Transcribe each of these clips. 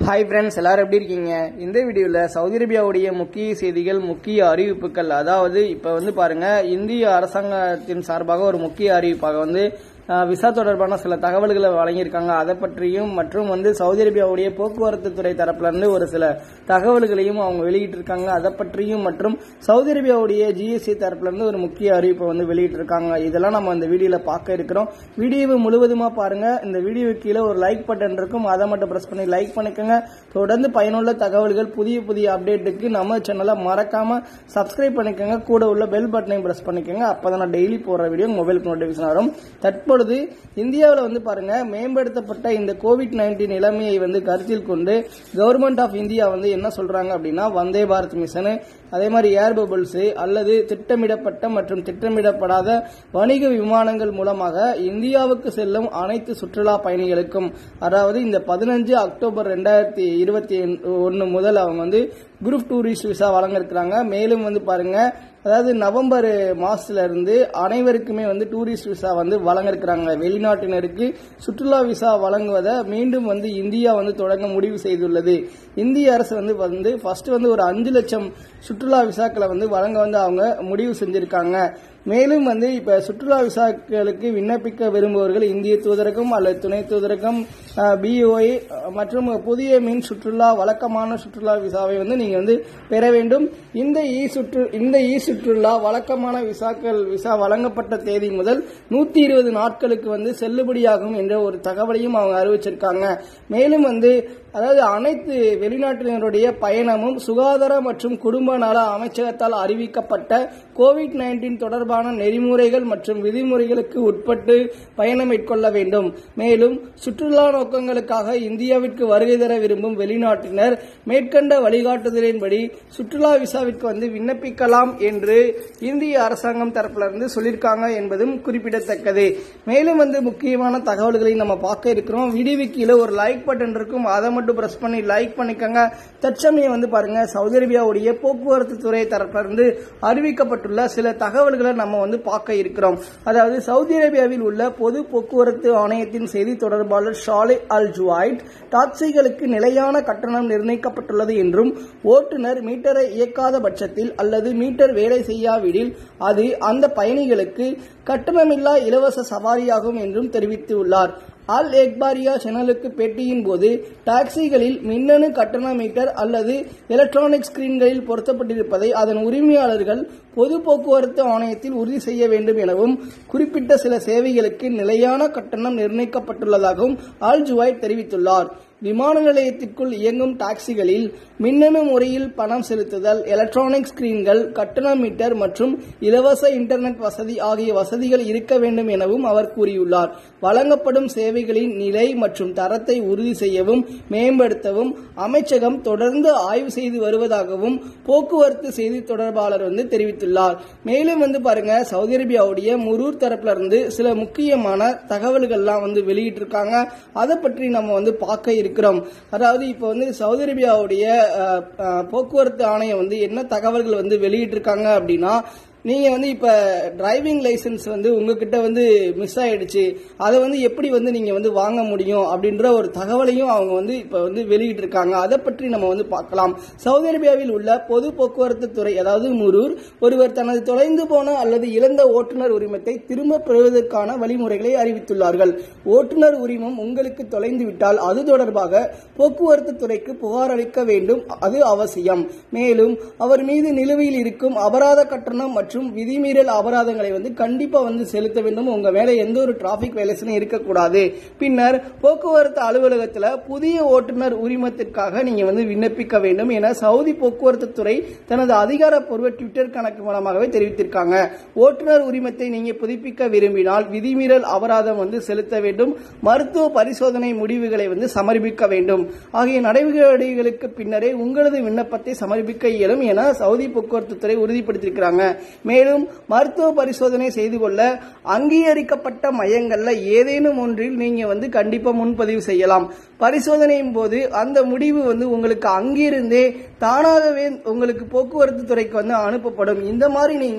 hi friends எல்லாரும் எப்படி இருக்கீங்க இந்த வீடியோவில் சவுதி அரேபியாவுடைய முக்கிய செய்திகள் முக்கிய அறிவிப்புகள் அதாவது இப்போ வந்து பாருங்க இந்திய அரசாங்கத்தின் சார்பாக ஒரு முக்கிய அறிவிப்பாக வந்து அஹ், விசா தொடர்பான சில தகவல்களை வழங்கியிருக்காங்க அதை பற்றியும் மற்றும் வந்து சவுதி அரேபியாவுடைய போக்குவரத்து துறை தரப்புல இருந்து ஒரு சில தகவல்களையும் அவங்க வெளியிட்டிருக்காங்க அதை பற்றியும் மற்றும் சவுதி அரேபியாவுடைய ஜிஎஸ்டி தரப்புல இருந்து ஒரு முக்கிய அறிவிப்பை வந்து வெளியிட்டிருக்காங்க இதெல்லாம் நம்ம இந்த வீடியோல பார்க்க இருக்கிறோம் வீடியோவை முழுவதுமா பாருங்க இந்த வீடியோ கீழே ஒரு லைக் பட்டன் இருக்கும் அதை மட்டும் பிரஸ் பண்ணி லைக் பண்ணிக்கோங்க தொடர்ந்து பயனுள்ள தகவல்கள் புதிய புதிய அப்டேட்டுக்கு நம்ம சேனலை மறக்காம சப்ஸ்கிரைப் பண்ணிக்கோங்க கூட உள்ள பெல் பட்டனையும் பிரஸ் பண்ணிக்கோங்க அப்பதான் நான் டெய்லி போடுற வீடியோ மொபைலுக்கு நோட்டிபிகேஷன் வரும் தற்பொழுது இந்தியாவில் வந்து பாருங்க மேம்படுத்தப்பட்ட இந்த கோவிட் நைன்டீன் நிலைமையை வந்து கருத்தில் கொண்டு கவர்மெண்ட் ஆஃப் இந்தியா வந்து என்ன சொல்றாங்க அப்படின்னா வந்தே பாரத் மிஷன் அதே மாதிரி ஏர் பபிள்ஸ் அல்லது திட்டமிடப்பட்ட மற்றும் திட்டமிடப்படாத வணிக விமானங்கள் மூலமாக இந்தியாவுக்கு செல்லும் அனைத்து சுற்றுலா பயணிகளுக்கும் அதாவது இந்த பதினஞ்சு அக்டோபர் ரெண்டாயிரத்தி இருபத்தி ஒன்னு முதல் அவங்க வந்து குரூப் டூரிஸ்ட் விசா வழங்க இருக்கிறாங்க மேலும் வந்து பாருங்க அதாவது நவம்பர் மாசத்துல இருந்து அனைவருக்குமே வந்து டூரிஸ்ட் விசா வந்து வழங்க இருக்கிறாங்க வெளிநாட்டினருக்கு சுற்றுலா விசா வழங்குவதை மீண்டும் வந்து இந்தியா வந்து தொடங்க முடிவு செய்துள்ளது இந்திய அரசு வந்து வந்து ஃபர்ஸ்ட் வந்து ஒரு அஞ்சு லட்சம் சுற்றுலா விசாக்களை வந்து வழங்க வந்து அவங்க முடிவு செஞ்சிருக்காங்க மேலும் வந்து இப்ப சுற்றுலா விசாக்களுக்கு விண்ணப்பிக்க விரும்புவர்கள் இந்திய தூதரகம் அல்லது துணை தூதரகம் பிஓஐ மற்றும் புதிய மின் சுற்றுலா வழக்கமான சுற்றுலா விசாவை வந்து நீங்க வந்து பெற வேண்டும் இந்த இ சுற்று இந்த இ சுற்றுலா வழக்கமான விசாக்கள் விசா வழங்கப்பட்ட தேதி முதல் நூத்தி இருபது நாட்களுக்கு வந்து செல்லுபடியாகும் என்ற ஒரு தகவலையும் அவங்க அறிவிச்சிருக்காங்க மேலும் வந்து அதாவது அனைத்து வெளிநாட்டினருடைய பயணமும் சுகாதார மற்றும் குடும்ப நல அமைச்சகத்தால் அறிவிக்கப்பட்ட கோவிட் நைன்டீன் தொடர்பான நெறிமுறைகள் மற்றும் விதிமுறைகளுக்கு உட்பட்டு பயணம் மேற்கொள்ள வேண்டும் மேலும் சுற்றுலா நோக்கங்களுக்காக இந்தியாவிற்கு வருகை தர விரும்பும் வெளிநாட்டினர் மேற்கண்ட வழிகாட்டுதலின்படி சுற்றுலா விசாவிற்கு வந்து விண்ணப்பிக்கலாம் என்று இந்திய அரசாங்கம் தரப்புல இருந்து சொல்லியிருக்காங்க என்பதும் குறிப்பிடத்தக்கது மேலும் வந்து முக்கியமான தகவல்களை நம்ம பார்க்க இருக்கிறோம் வீடியோ கீழே ஒரு லைக் பட்டன் இருக்கும் அதை மட்டும் பிரஸ் பண்ணி லைக் பண்ணிக்கோங்க தற்சமயம் வந்து பாருங்க சவுதி அரேபியாவுடைய போக்குவரத்து துறை தரப்புல இருந்து அறிவிக்கப்பட்டுள்ள சில தகவல்களை நம்ம வந்து பார்க்க இருக்கிறோம் அதாவது சவுதி அரேபியாவில் உள்ள பொது போக்குவரத்து ஆணையத்தின் செய்தி தொடர்பாளர் ஷாலே அல் ஜுவாய்ட் டாக்ஸிகளுக்கு நிலையான கட்டணம் நிர்ணயிக்கப்பட்டுள்ளது என்றும் ஓட்டுநர் மீட்டரை இயக்காத பட்சத்தில் அல்லது மீட்டர் வேலை செய்யாவிடில் அது அந்த பயணிகளுக்கு கட்டணமில்லா இலவச சவாரியாகும் என்றும் தெரிவித்துள்ளார் அல் எக்பாரியா சேனலுக்கு பேட்டியின் போது டாக்ஸிகளில் மின்னணு கட்டண மீட்டர் அல்லது எலக்ட்ரானிக் ஸ்கிரீன்களில் பொருத்தப்பட்டிருப்பதை அதன் உரிமையாளர்கள் பொது போக்குவரத்து ஆணையத்தில் உறுதி செய்ய வேண்டும் எனவும் குறிப்பிட்ட சில சேவைகளுக்கு நிலையான கட்டணம் நிர்ணயிக்கப்பட்டுள்ளதாகவும் அல் ஜுவாய் தெரிவித்துள்ளார் விமான நிலையத்திற்குள் இயங்கும் டாக்ஸிகளில் மின்னணு முறையில் பணம் செலுத்துதல் எலக்ட்ரானிக் ஸ்கிரீன்கள் கட்டண மீட்டர் மற்றும் இலவச இன்டர்நெட் வசதி ஆகிய வசதிகள் இருக்க வேண்டும் எனவும் அவர் கூறியுள்ளார் வழங்கப்படும் சேவைகளின் நிலை மற்றும் தரத்தை உறுதி செய்யவும் மேம்படுத்தவும் அமைச்சகம் தொடர்ந்து ஆய்வு செய்து வருவதாகவும் போக்குவரத்து செய்தி தொடர்பாளர் வந்து தெரிவித்துள்ளார் மேலும் வந்து பாருங்க சவுதி அரேபியாவுடைய முரூர் தரப்புல இருந்து சில முக்கியமான தகவல்கள்லாம் வந்து வெளியிட்டிருக்காங்க அதை பற்றி நம்ம வந்து பார்க்க இருக்கிறோம் அதாவது இப்போ வந்து சவுதி அரேபியாவுடைய அஹ், அஹ், போக்குவரத்து ஆணையம் வந்து என்ன தகவல்கள் வந்து வெளியிட்டிருக்காங்க அப்படின்னா நீங்க வந்து இப்ப டிரைவிங் லைசென்ஸ் வந்து உங்ககிட்ட வந்து மிஸ் ஆயிடுச்சு அதை வந்து எப்படி வந்து நீங்க வந்து வாங்க முடியும் அப்படின்ற ஒரு தகவலையும் அவங்க வந்து இப்ப வந்து வெளியிட்டிருக்காங்க அதை பற்றி நம்ம வந்து பார்க்கலாம் சவுதி அரேபியாவில் உள்ள பொது போக்குவரத்து துறை அதாவது முரூர் ஒருவர் தனது தொலைந்து போன அல்லது இழந்த ஓட்டுநர் உரிமத்தை திரும்ப பெறுவதற்கான வழிமுறைகளை அறிவித்துள்ளார்கள் ஓட்டுநர் உரிமம் உங்களுக்கு தொலைந்து விட்டால் அது தொடர்பாக போக்குவரத்து துறைக்கு புகார் அளிக்க வேண்டும் அது அவசியம் மேலும் அவர் மீது நிலுவையில் இருக்கும் அபராத கட்டணம் மற்றும் விதிமீறல் அபராதங்களை வந்து கண்டிப்பா வந்து செலுத்த வேண்டும் உங்க மேல எந்த ஒரு டிராபிக் வயலேஷனும் இருக்கக்கூடாது பின்னர் போக்குவரத்து அலுவலகத்துல புதிய ஓட்டுநர் உரிமத்திற்காக நீங்க வந்து விண்ணப்பிக்க வேண்டும் என சவுதி போக்குவரத்து துறை தனது அதிகாரப்பூர்வ ட்விட்டர் கணக்கு மூலமாகவே தெரிவித்திருக்காங்க ஓட்டுநர் உரிமத்தை நீங்க புதுப்பிக்க விரும்பினால் விதிமீறல் அபராதம் வந்து செலுத்த வேண்டும் மருத்துவ பரிசோதனை முடிவுகளை வந்து சமர்ப்பிக்க வேண்டும் ஆகிய நடவடிக்கைகளுக்கு பின்னரே உங்களது விண்ணப்பத்தை சமர்ப்பிக்க இயலும் என சவுதி போக்குவரத்து துறை உறுதிப்படுத்தியிருக்கிறாங்க மேலும் மருத்துவ பரிசோதனை செய்து கொள்ள அங்கீகரிக்கப்பட்ட மையங்கள்ல ஏதேனும் ஒன்றில் நீங்க வந்து கண்டிப்பா முன்பதிவு செய்யலாம் பரிசோதனையின் போது அந்த முடிவு வந்து உங்களுக்கு அங்கிருந்தே தானாகவே உங்களுக்கு போக்குவரத்து துறைக்கு வந்து அனுப்பப்படும் இந்த மாதிரி நீங்க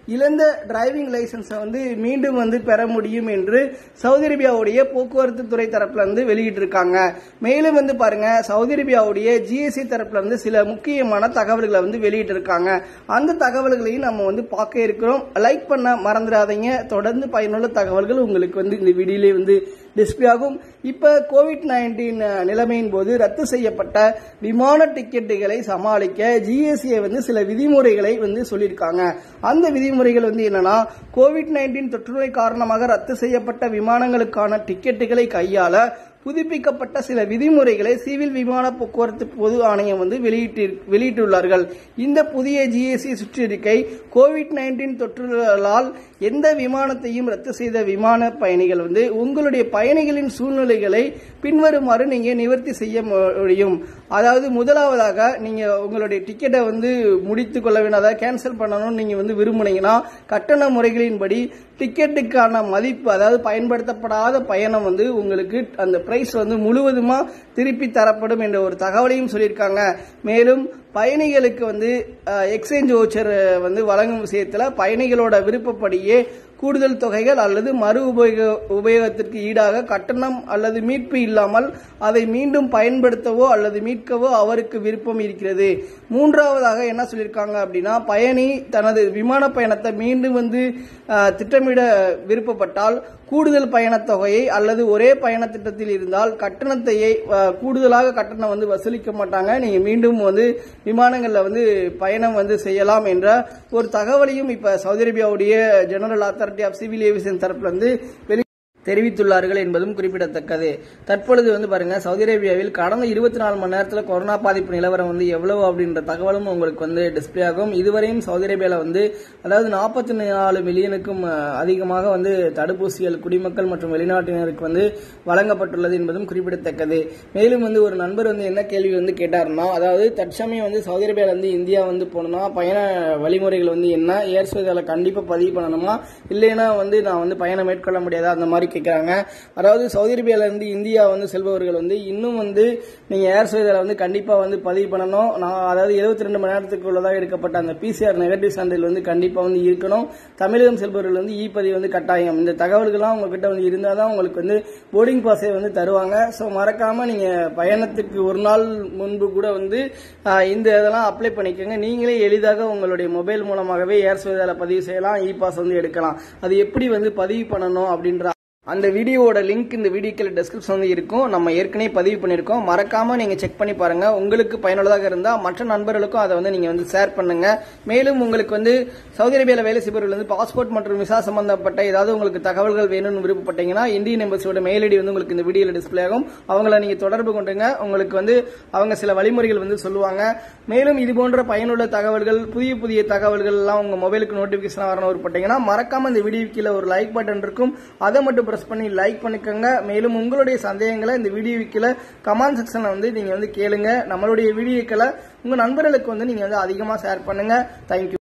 இழந்த டிரைவிங் லைசன்ஸை வந்து மீண்டும் வந்து பெற முடியும் என்று சவுதி அரேபியாவுடைய போக்குவரத்து துறை தரப்புல இருந்து வெளியிட்டிருக்காங்க மேலும் வந்து பாருங்க சவுதி அரேபியாவுடைய ஜிஎஸ்சி தரப்புல இருந்து சில முக்கியமான தகவல்களை வந்து வெளியிட்டிருக்காங்க அந்த தகவல்களையும் நம்ம வந்து பார்க்க இருக்கிறோம் லைக் பண்ண மறந்துடாதீங்க தொடர்ந்து பயனுள்ள தகவல்கள் உங்களுக்கு வந்து இந்த வீடியோலே வந்து டிஸ்பிளே ஆகும் இப்ப கோவிட் நைன்டீன் நிலைமையின் போது ரத்து செய்யப்பட்ட விமான டிக்கெட்டுகளை சமாளிக்க ஜிஎஸ்சியை வந்து சில விதிமுறைகளை வந்து சொல்லியிருக்காங்க அந்த விதிமுறைகள் வந்து என்னன்னா கோவிட் நைன்டீன் தொற்றுநோய் காரணமாக ரத்து செய்யப்பட்ட விமானங்களுக்கான டிக்கெட்டுகளை கையாள புதுப்பிக்கப்பட்ட சில விதிமுறைகளை சிவில் விமான போக்குவரத்து பொது ஆணையம் வந்து வெளியிட்டு வெளியிட்டுள்ளார்கள் இந்த புதிய ஜிஎஸ்சி சுற்றறிக்கை கோவிட் நைன்டீன் தொற்றுகளால் எந்த விமானத்தையும் ரத்து செய்த விமான பயணிகள் வந்து உங்களுடைய பயணிகளின் சூழ்நிலைகளை பின்வருமாறு நீங்க நிவர்த்தி செய்ய முடியும் அதாவது முதலாவதாக நீங்க உங்களுடைய டிக்கெட்டை வந்து முடித்து கொள்ள வேண்டும் அதாவது கேன்சல் பண்ணணும்னு நீங்க வந்து விரும்புனீங்கன்னா கட்டண முறைகளின்படி டிக்கெட்டுக்கான மதிப்பு அதாவது பயன்படுத்தப்படாத பயணம் வந்து உங்களுக்கு அந்த பிரைஸ் வந்து முழுவதுமா திருப்பி தரப்படும் என்ற ஒரு தகவலையும் சொல்லியிருக்காங்க மேலும் பயணிகளுக்கு வந்து எக்ஸ்சேஞ்ச் ஓச்சர் வந்து வழங்கும் விஷயத்தில் பயணிகளோட விருப்பப்படியே கூடுதல் தொகைகள் அல்லது மறு உபயோக உபயோகத்திற்கு ஈடாக கட்டணம் அல்லது மீட்பு இல்லாமல் அதை மீண்டும் பயன்படுத்தவோ அல்லது மீட்கவோ அவருக்கு விருப்பம் இருக்கிறது மூன்றாவதாக என்ன சொல்லியிருக்காங்க அப்படின்னா பயணி தனது விமான பயணத்தை மீண்டும் வந்து திட்டமிட விருப்பப்பட்டால் கூடுதல் பயணத் தொகையை அல்லது ஒரே பயண திட்டத்தில் இருந்தால் கட்டணத்தையே கூடுதலாக கட்டணம் வந்து வசூலிக்க மாட்டாங்க நீங்க மீண்டும் வந்து விமானங்கள்ல வந்து பயணம் வந்து செய்யலாம் என்ற ஒரு தகவலையும் இப்ப சவுதி அரேபியாவுடைய general authority of civil aviation தரப்புல வந்து வெளி தெரிவித்துள்ளார்கள் என்பதும் குறிப்பிடத்தக்கது தற்பொழுது வந்து பாருங்க சவுதி அரேபியாவில் கடந்த இருபத்தி நாலு மணி நேரத்தில் கொரோனா பாதிப்பு நிலவரம் வந்து எவ்வளவு அப்படின்ற தகவலும் உங்களுக்கு வந்து டிஸ்பிளே ஆகும் இதுவரையும் சவுதி அரேபியாவில் வந்து அதாவது நாற்பத்தி நாலு மில்லியனுக்கும் அதிகமாக வந்து தடுப்பூசிகள் குடிமக்கள் மற்றும் வெளிநாட்டினருக்கு வந்து வழங்கப்பட்டுள்ளது என்பதும் குறிப்பிடத்தக்கது மேலும் வந்து ஒரு நண்பர் வந்து என்ன கேள்வி வந்து கேட்டாருன்னா அதாவது தற்சமயம் வந்து சவுதி அரேபியாவில் வந்து இந்தியா வந்து போகணும்னா பயண வழிமுறைகள் வந்து என்ன ஏர் சுவிதால கண்டிப்பாக பதிவு பண்ணணுமா இல்லைன்னா வந்து நான் வந்து பயணம் மேற்கொள்ள முடியாதா அந்த மாதிரி கேட்குறாங்க அதாவது சவுதி அரேபியால இருந்து இந்தியா வந்து செல்பவர்கள் வந்து இன்னும் வந்து நீங்க ஏர் சுவிதால வந்து கண்டிப்பா வந்து பதிவு பண்ணணும் நான் அதாவது எழுபத்தி ரெண்டு மணி நேரத்துக்கு உள்ளதாக எடுக்கப்பட்ட அந்த பிசிஆர் நெகட்டிவ் சான்றிதழ் வந்து கண்டிப்பா வந்து இருக்கணும் தமிழகம் செல்பவர்கள் வந்து இ பதிவு வந்து கட்டாயம் இந்த தகவல்கள்லாம் உங்ககிட்ட வந்து இருந்தால் தான் உங்களுக்கு வந்து போர்டிங் பாஸை வந்து தருவாங்க ஸோ மறக்காம நீங்க பயணத்துக்கு ஒரு நாள் முன்பு கூட வந்து இந்த இதெல்லாம் அப்ளை பண்ணிக்கோங்க நீங்களே எளிதாக உங்களுடைய மொபைல் மூலமாகவே ஏர் சுவிதால பதிவு செய்யலாம் இ பாஸ் வந்து எடுக்கலாம் அது எப்படி வந்து பதிவு பண்ணணும் அப்படின்ற அந்த வீடியோவோட லிங்க் இந்த வீடியோக்கில் டிஸ்கிரிப்ஷன் வந்து இருக்கும் நம்ம ஏற்கனவே பதிவு பண்ணியிருக்கோம் மறக்காம நீங்க செக் பண்ணி பாருங்க உங்களுக்கு பயனுள்ளதாக இருந்தால் மற்ற நண்பர்களுக்கும் அதை வந்து நீங்க வந்து ஷேர் பண்ணுங்க மேலும் உங்களுக்கு வந்து சவுதி அரேபியாவில் வேலை செய்பவர்கள் வந்து பாஸ்போர்ட் மற்றும் விசா சம்பந்தப்பட்ட ஏதாவது உங்களுக்கு தகவல்கள் வேணும்னு விருப்பப்பட்டீங்கன்னா இந்தியன் எம்பசியோட மெயில் ஐடி வந்து உங்களுக்கு இந்த வீடியோவில் டிஸ்பிளே ஆகும் அவங்கள நீங்க தொடர்பு கொண்டுங்க உங்களுக்கு வந்து அவங்க சில வழிமுறைகள் வந்து சொல்லுவாங்க மேலும் இது போன்ற பயனுள்ள தகவல்கள் புதிய புதிய தகவல்கள் எல்லாம் உங்க மொபைலுக்கு நோட்டிபிகேஷன் வரணும் விருப்பப்பட்டீங்கன்னா மறக்காம இந்த வீடியோ கீழே ஒரு லைக் பட்டன் இருக்கும் அதை மட்டும் ப்ரெஸ் பண்ணி லைக் பண்ணிக்கோங்க மேலும் உங்களுடைய சந்தேகங்களை இந்த வீடியோ கீழே கமெண்ட் செக்ஷன்ல வந்து நீங்க வந்து கேளுங்க நம்மளுடைய வீடியோக்களை உங்க நண்பர்களுக்கு வந்து நீங்க வந்து அதிகமா ஷேர் பண்ணுங்க தேங்க்யூ